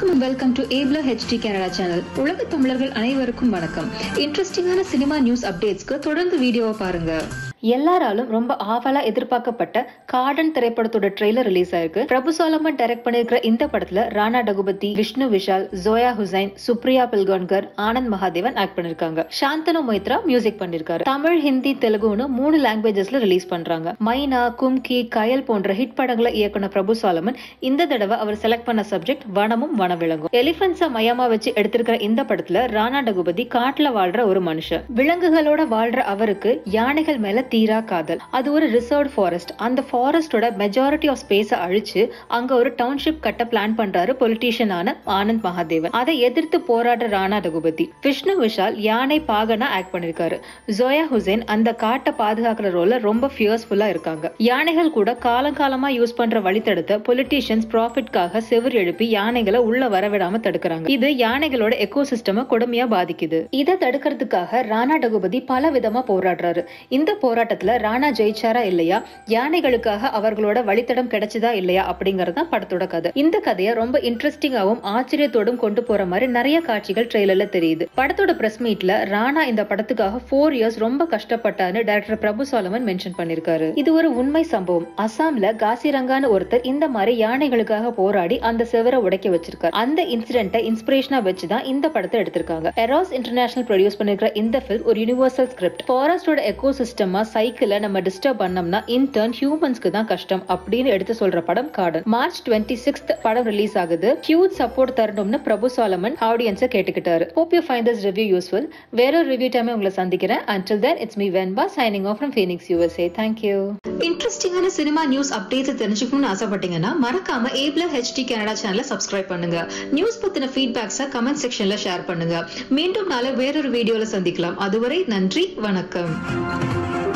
வணக்கம் welcome to ஏப்லா HD Canada channel உலக தமிழர்கள் அனைவருக்கும் வணக்கம் இன்ட்ரெஸ்டிங்கான சினிமா நியூஸ் அப்டேட்ஸ்க்கு தொடர்ந்து வீடியோவை பாருங்க எல்லாராலும் ரொம்ப ஆவலா எதிர்பார்க்கப்பட்ட கார்டன் திரைப்படத்தோட ட்ரெய்லர் ரிலீஸ் ஆயிருக்கு பிரபு சாலமன் டைரக்ட் பண்ணிருக்கிற இந்த படத்துல ராணா டகுபதி விஷ்ணு விஷால் ஜோயா ஹுசைன் சுப்ரியா பில்கோன்கர் ஆனந்த் மகாதேவன் ஆக்ட் பண்ணிருக்காங்க சாந்தனு மொய்த்ரா மியூசிக் பண்ணிருக்காரு தமிழ் ஹிந்தி தெலுங்குன்னு மூணு லாங்குவேஜஸ்ல ரிலீஸ் பண்றாங்க மைனா கும்கி கயல் போன்ற ஹிட் படங்களை இயக்குன பிரபு சாலமன் இந்த தடவை அவர் செலக்ட் பண்ண சப்ஜெக்ட் வனமும் வனவிலங்கும் எலிபென்ட்ஸ மையமா வச்சு எடுத்திருக்கிற இந்த படத்துல ராணா டகுபதி காட்டுல வாழ்ற ஒரு மனுஷன் விலங்குகளோட வாழ்ற அவருக்கு யானைகள் மேல தீரா காதல் அது ஒரு ரிசர்வ் ஃபாரஸ்ட் அந்த ஃபாரஸ்டோட மெஜாரிட்டி ஆஃப் ஸ்பேஸ அழிச்சு அங்க ஒரு டவுன்ஷிப் கட்ட பிளான் பண்றாரு பொலிட்டீஷியனான ஆனந்த் மகாதேவன் அதை எதிர்த்து போராடுற ராணா ரகுபதி விஷ்ணு விஷால் யானை பாகனா ஆக்ட் பண்ணிருக்காரு ஜோயா ஹுசைன் அந்த காட்டை பாதுகாக்கிற ரோல ரொம்ப ஃபியர்ஸ்ஃபுல்லா இருக்காங்க யானைகள் கூட காலங்காலமா யூஸ் பண்ற வழித்தடத்தை பொலிட்டீஷியன்ஸ் ப்ராஃபிட்காக செவர் எழுப்பி யானைகளை உள்ள வரவிடாம தடுக்கிறாங்க இது யானைகளோட எக்கோ சிஸ்டம கொடுமையா பாதிக்குது இதை தடுக்கிறதுக்காக ராணா டகுபதி பல விதமா போராடுறாரு இந்த போராட்டத்துல ராணா ஜெயிச்சாரா இல்லையா யானைகளுக்காக அவர்களோட வழித்தடம் கிடைச்சதா இல்லையா அப்படிங்கறது தான் படத்தோட கதை இந்த கதையை ரொம்ப இன்ட்ரெஸ்டிங்காவும் ஆச்சரியத்தோடும் கொண்டு போற மாதிரி நிறைய காட்சிகள் ட்ரெய்லர்ல தெரியுது படத்தோட பிரஸ் மீட்ல ராணா இந்த படத்துக்காக ஃபோர் இயர்ஸ் ரொம்ப கஷ்டப்பட்டான்னு டைரக்டர் பிரபு சாலமன் மென்ஷன் பண்ணிருக்காரு இது ஒரு உண்மை சம்பவம் அசாம்ல காசிரங்கான்னு ஒருத்தர் இந்த மாதிரி யானைகளுக்காக போராடி அந்த செவரை உடைக்க வச்சிருக்காரு அந்த இன்சிடென்ட்டை இன்ஸ்பிரேஷனா வச்சுதான் இந்த படத்தை எடுத்திருக்காங்க எராஸ் இன்டர்நேஷனல் ப்ரொடியூஸ் பண்ணிருக்கிற இந்த பிலிம் ஒரு யூனிவர்சல் ஸ்கிரிப்ட் ஃபாரஸ்டோட எக்கோ சிஸ்டமா சைக்கிளை நம்ம டிஸ்டர்ப் பண்ணோம்னா இன் டர்ன் ஹியூமன்ஸ்க்கு தான் கஷ்டம் அப்படின்னு எடுத்து சொல்ற படம் கார்டன் மார்ச் டுவெண்ட்டி சிக்ஸ்த் படம் ரிலீஸ் ஆகுது ஹியூஜ் சப்போர்ட் தரணும்னு பிரபு சாலமன் ஆடியன்ஸை கேட்டுக்கிட்டாரு hope you find this review useful வேற ஒரு ரிவ்யூ டைமே உங்களை சந்திக்கிறேன் until then it's me Venba signing off from Phoenix USA thank you இன்ட்ரெஸ்டிங்கான சினிமா நியூஸ் அப்டேட்ஸ் தெரிஞ்சுக்கணும்னு ஆசைப்பட்டீங்கன்னா மறக்காம ஏப்ல ஹெச்டி கனடா சேனலை சப்ஸ்கிரைப் பண்ணுங்க நியூஸ் பத்தின ஃபீட்பேக்ஸை கமெண்ட் செக்ஷன்ல ஷேர் பண்ணுங்க மீண்டும் நாளை வேறொரு வீடியோல சந்திக்கலாம் அதுவரை நன்றி வணக்கம்